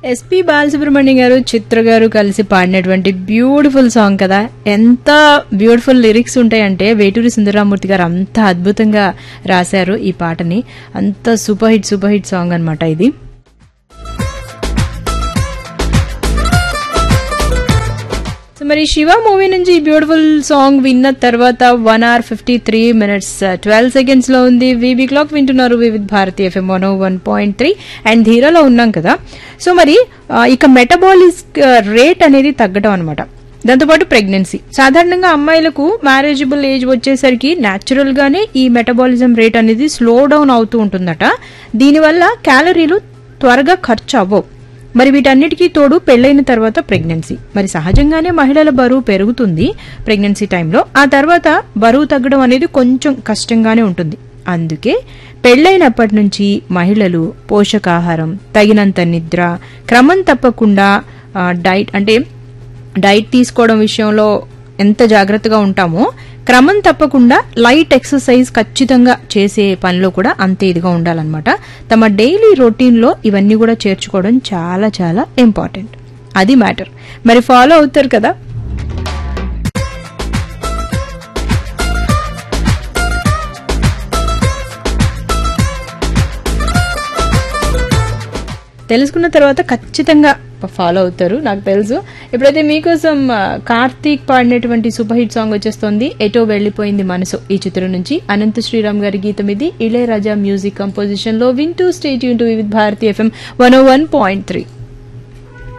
SP Balasubrahmanyam గారు చిత్ర గారు కలిసి పాడినటువంటి బ్యూటిఫుల్ సాంగ్ కదా ఎంత బ్యూటిఫుల్ లిరిక్స్ ఉంటాయంటే వేటూరి సుందరరామూర్తి గారు అంత అద్భుతంగా రాశారు ఈ పాటని అంత super hit super hit song అన్నమాట ఇది సో మరి శివ మూవీ నుంచి ఈ బ్యూటిఫుల్ సాంగ్ విన్న తర్వాత one hour fifty three minutes twelve seconds లో ఉంది వీబీ క్లాక్ వింటున్నారు Vividh Bharati FM one one point three and ధీరాలో ఉన్నాం కదా సో మరి ఆ, ఇక మెటబాలిస్ రేట్ అనేది తగ్గడం అనమాట దాంతోపాటు ప్రెగ్నెన్సీ సాధారణంగా అమ్మాయిలకు మ్యారేజబుల్ ఏజ్ వచ్చేసరికి న్యాచురల్ గానే ఈ మెటబాలిజం రేట్ అనేది స్లో డౌన్ అవుతూ ఉంటుందట దీనివల్ల క్యాలరీలు త్వరగా ఖర్చు అవ్వవు మరి వీటన్నిటికీ తోడు పెళ్ళైన తర్వాత ప్రెగ్నెన్సీ మరి సహజంగానే మహిళల బరువు పెరుగుతుంది ప్రెగ్నెన్సీ టైంలో ఆ తర్వాత బరువు తగ్గడం అనేది కొంచెం కష్టంగానే ఉంటుంది అందుకే పెళ్ళైనప్పటి నుంచి మహిళలు పోషకాహారం తగినంత నిద్ర క్రమం తప్పకుండా ఆ, డైట్ అంటే డైట్ తీసుకోవడం విషయంలో ఎంత జాగ్రత్తగా ఉంటామో క్రమం తప్పకుండా లైట్ ఎక్సర్సైజ్ ఖచ్చితంగా చేసే పనిలో కూడా అంతే ఇదిగా ఉండాలన్నమాట తమ డైలీ రొటీన్లో ఇవన్నీ కూడా చేర్చుకోవడం చాలా చాలా ఇంపార్టెంట్ అది మ్యాటర్ మరి ఫాలో అవుతారు కదా తెలుసుకున్న తర్వాత ఖచ్చితంగా ఫాలో అవుతారు నాకు తెలుసు ఇప్పుడైతే మీకోసం ఆ, కార్తీక్ పాడినటువంటి సూపర్ హిట్ సాంగ్ వచ్చేస్తుంది ఎటో వెళ్ళిపోయింది మనసు ఈ చిత్రం నుంచి అనంత శ్రీరామ్ గారి గీతం ఇది ఇళయరాజా మ్యూజిక్ కంపోజిషన్ లో వింటూ స్టేట్ యూన్ to Vividh Bharati FM one one point three